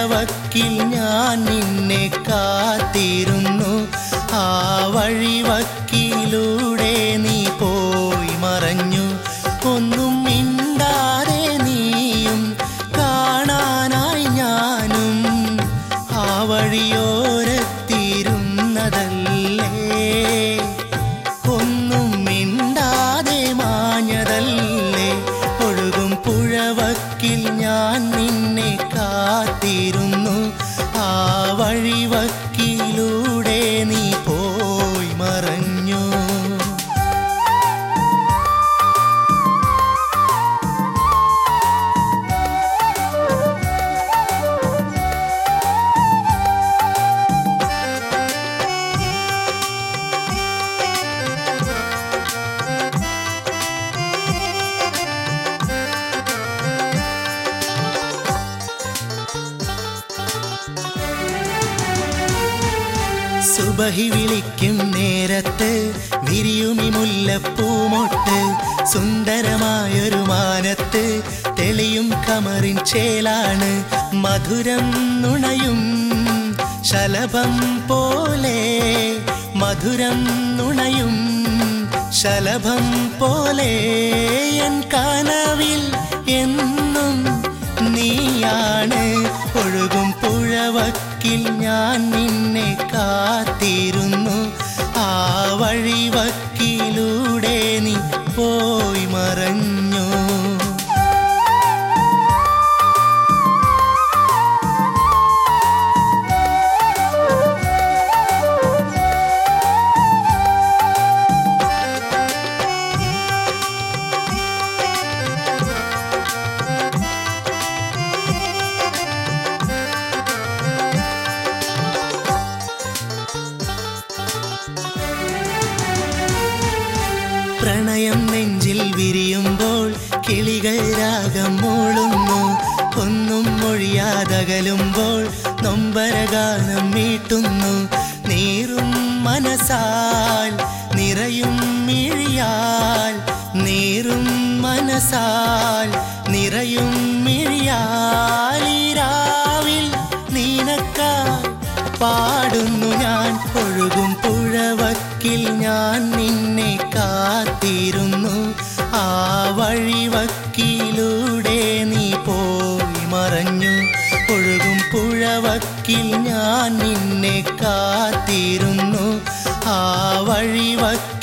പുഴവക്കിൽ ഞാൻ നിന്നെ കാത്തിരുന്നു ആ വഴിവക്കിലൂടെ നീ പോയി മറഞ്ഞു ഒന്നും മിണ്ടാതെ നീയും കാണാനായി ഞാനും ആ വഴിയോരത്തിരുന്നതല്ലേ ഒന്നും മിണ്ടാതെ മാഞ്ഞതല്ലേ ഒഴുകും പുഴവക്കിൽ ഞാൻ നിന്നെ കാത്തിരുന്നു ആ വഴിവക്കിലൂടെ നീ പോയി മറഞ്ഞു സുബഹി വിളിക്കും നേരത്ത് വിരിയുമി മുല്ലപ്പൂമൊട്ട് സുന്ദരമായൊരു മാനത്ത് തെളിയും കമറിൻ ചേലാണ് മധുരം നുണയും ശലഭം പോലെ മധുരം നുണയും ശലഭം പോലെ എൻ കനവിൽ എന്നും നീയാണ് ഒഴുകും പുഴവക്കിൽ ഞാൻ നിന്നെ കാത്തിരുന്നു ആ വഴിവക്കിലൂടെ നീ പോയി മറഞ്ഞു പ്രണയം നെഞ്ചിൽ വിരിയുമ്പോൾ കിളികൾ രാഗം മൂളുന്നു ഒന്നും മൊഴിയാതകലുമ്പോൾ നൊമ്പരഗാനം മീട്ടുന്നു നീറും മനസാൽ നിറയും മിഴിയാൽ നീറും മനസാൽ നിറയും മിഴിയാൽ ഈ രാവിൽ നീനക്കാൽ പാടുന്നു ഞാൻ ഒഴുകും പുഴവക്കിൽ ഞാൻ നിന്നെ കാത്തിരുന്നു ആ വഴിവക്കിലൂടെ നീ പോയി മറഞ്ഞു ഒഴുകും പുഴവക്കിൽ ഞാൻ നിന്നെ കാത്തിരുന്നു ആ വഴിവക്കിലൂടെ